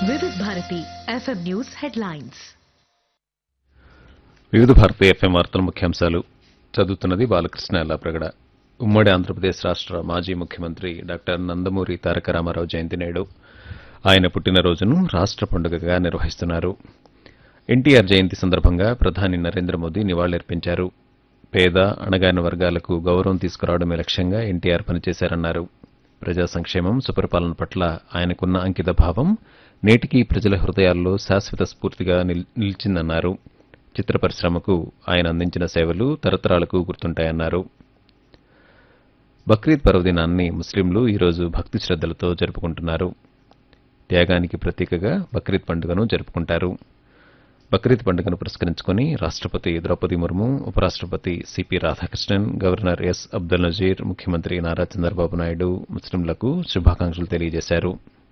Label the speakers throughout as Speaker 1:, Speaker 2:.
Speaker 1: వివిధ Bharati FM news headlines
Speaker 2: వివిధ Bharati FM వార్తల ముఖ్యాంశాలు చదువుతున్నది బాలకృష్ణ ఎల్లాప్రగడ ఉమ్మడి ఆంధ్రప్రదేశ్ రాష్ట్ర మాజీ ముఖ్యమంత్రి డాక్టర్ నందమూరి తారక రామారావు జయంతి నేడు ఆయన పుట్టినరోజును రాష్ట్ర పండుగగా నిర్వహిస్తున్నారు ఎన్టీఆర్ జయంతి సందర్భంగా ప్రధాని నరేంద్ర మోదీ నివాళులర్పించారు పేద అణగారిన వర్గాలకు గౌరవం తీసుకురావడమే లక్ష్యంగా ఎన్టీఆర్ పనిచేశారన్నారు ప్రజా సంక్షేమం సుపరిపాలన పట్ల ఆయనకున్న అంకిత భావం నేటికీ ప్రజల హృదయాల్లో శాశ్వత స్ఫూర్తిగా నిల్- నిలిచిందన్నారు చిత్ర పరిశ్రమకు ఆయన అందించిన సేవలు తరతరాలకు గుర్తుంటాయన్నారు బక్రీద్ పర్వదినాన్ని ముస్లింలు ఈరోజు భక్తి శ్రద్దలతో జరుపుకుంటున్నారు త్యాగానికి ప్రతీకగా బక్రీద్ పండుగను జరుపుకుంటారు బక్రీద్ పండుగను పురస్కరించుకుని రాష్ట్రపతి ద్రౌపది ముర్ము ఉపరాష్ట్రపతి C P Radhakrishnan governor S Abdul Nazeer ముఖ్యమంత్రి నారా చంద్రబాబు నాయుడు ముస్లింలకు శుభాకాంక్షలు తెలియజేశారు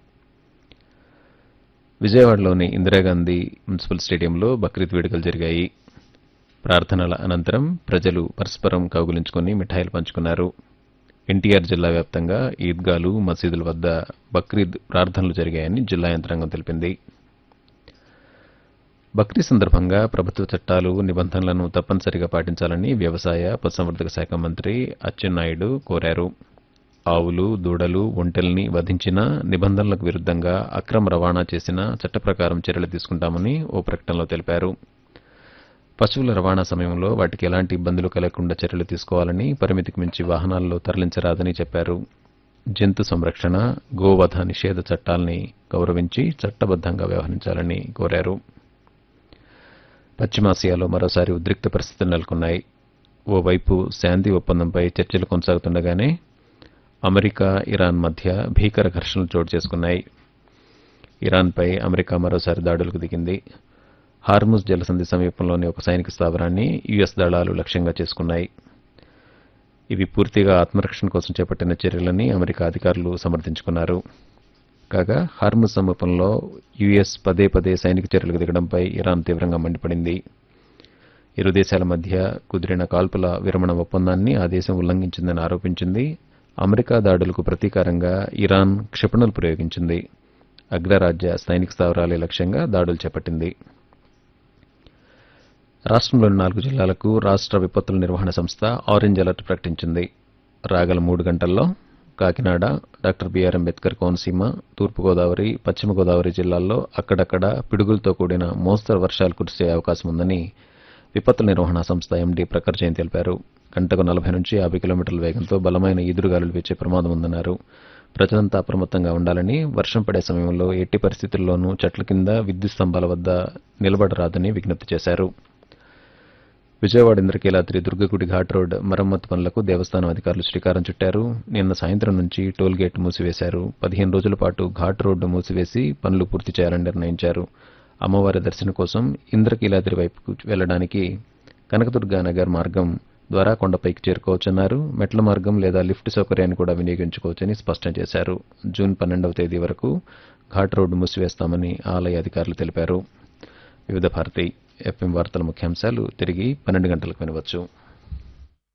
Speaker 2: విజయవాడలోని ఇందిరాగాంధీ మున్సిపల్ స్టేడియంలో బక్రీద్ వేడుకలు జరిగాయి ప్రార్థనల అనంతరం ప్రజలు పరస్పరం కౌగులించుకుని మిఠాయిలు పంచుకున్నారు ఎన్టీఆర్ జిల్లా వ్యాప్తంగా ఈద్గాలు మసీదుల వద్ద బక్రీద్ ప్రార్థనలు జరిగాయని జిల్లా యంత్రాంగం తెలిపింది బక్రీద్ సందర్భంగా ప్రభుత్వ చట్టాలు నిబంధనలను తప్పనిసరిగా పాటించాలని వ్యవసాయ పశుసంవర్ధక శాఖ మంత్రి అచ్చెన్నాయుడు కోరారు ఆవులు దూడలు ఒంటెల్ని వధించినా నిబంధనలకు విరుద్ధంగా అక్రమ రవాణా చేసినా చట్ట ప్రకారం చర్యలు తీసుకుంటామని ఓ ప్రకటనలో తెలిపారు పశువుల రవాణా సమయంలో వాటికి ఎలాంటి ఇబ్బందులు కలగకుండా చర్యలు తీసుకోవాలని పరిమితికి మించి వాహనాల్లో తరలించరాదని చెప్పారు జంతు సంరక్షణ గోవధ నిషేధ చట్టాల్ని గౌరవించి చట్టబద్ధంగా వ్యవహరించాలని కోరారు పశ్చిమాసియాలో మరోసారి ఉద్రిక్త పరిస్థితులు నెలకొన్నాయి ఓవైపు శాంతి ఒప్పందంపై చర్చలు కొనసాగుతుండగానే అమెరికా ఇరాన్ మధ్య భీకర ఘర్షణలు చోటు చేసుకున్నాయి ఇరాన్పై అమెరికా మరోసారి దాడులకు దిగింది హార్ముజ్ జలసంధి సమీపంలోని ఒక సైనిక స్థావరాన్ని యుఎస్ దళాలు లక్ష్యంగా చేసుకున్నాయి ఇవి పూర్తిగా ఆత్మరక్షణ కోసం చేపట్టిన చర్యలని అమెరికా అధికారులు సమర్థించుకున్నారు కాగా హార్ముజ్ సమీపంలో యుఎస్ పదే పదే సైనిక చర్యలకు దిగడంపై ఇరాన్ తీవ్రంగా మండిపడింది ఇరు దేశాల మధ్య కుదిరిన కాల్పుల విరమణ ఒప్పందాన్ని ఆ దేశం ఉల్లంఘించిందని ఆరోపించింది అమెరికా దాడులకు ప్రతీకారంగా ఇరాన్ క్షిపణులు ప్రయోగించింది అగ్రరాజ్య సైనిక స్థావరాలే లక్ష్యంగా దాడులు చేపట్టింది రాష్ట్రంలోని నాలుగు జిల్లాలకు రాష్ట్ర విపత్తుల నిర్వహణ సంస్థ ఆరెంజ్ అలర్ట్ ప్రకటించింది రాగల మూడు గంటల్లో కాకినాడ డాక్టర్ బిఆర్ అంబేద్కర్ కోనసీమ తూర్పుగోదావరి పశ్చిమ గోదావరి జిల్లాల్లో అక్కడక్కడ పిడుగులతో కూడిన మోస్తరు వర్షాలు కురిసే అవకాశం ఉందని విపత్తుల నిర్వహణ సంస్థ ఎండీ ప్రఖర్ జైన్ తెలిపారు గంటకు నలభై నుంచి యాభై కిలోమీటర్ల వేగంతో బలమైన ఈదురుగాలులు వీచే ప్రమాదం ఉందన్నారు ప్రజలంతా అప్రమత్తంగా ఉండాలని వర్షం పడే సమయంలో ఎట్టి పరిస్థితుల్లోనూ చెట్ల కింద విద్యుత్ స్తంభాల వద్ద నిలబడరాదని విజ్ఞప్తి చేశారు విజయవాడ ఇంద్రకీలాద్రి దుర్గగుడి ఘాట్ రోడ్ మరమ్మతు పనులకు దేవస్థానం అధికారులు శ్రీకారం చుట్టారు నిన్న సాయంత్రం నుంచి టోల్ గేట్ మూసివేశారు పదిహేను రోజుల పాటు ఘాట్ రోడ్డు మూసివేసి పనులు పూర్తి చేయాలని నిర్ణయించారు అమ్మవారి దర్శనం కోసం ఇంద్రకీలాద్రి వైపుకు వెళ్లడానికి కనకదుర్గా నగర్ మార్గం ద్వారా కొండపైకి చేరుకోవచ్చన్నారు మెట్ల మార్గం లేదా లిఫ్ట్ సౌకర్యాన్ని కూడా వినియోగించుకోవచ్చని స్పష్టం చేశారు జూన్ పన్నెండవ తేదీ వరకు ఘాట్ రోడ్డు మూసివేస్తామని ఆలయ అధికారులు తెలిపారు వివిధ భారతి ఎఫ్ఎం వార్తల ముఖ్యాంశాలు తిరిగి పన్నెండు గంటలకు వినవచ్చు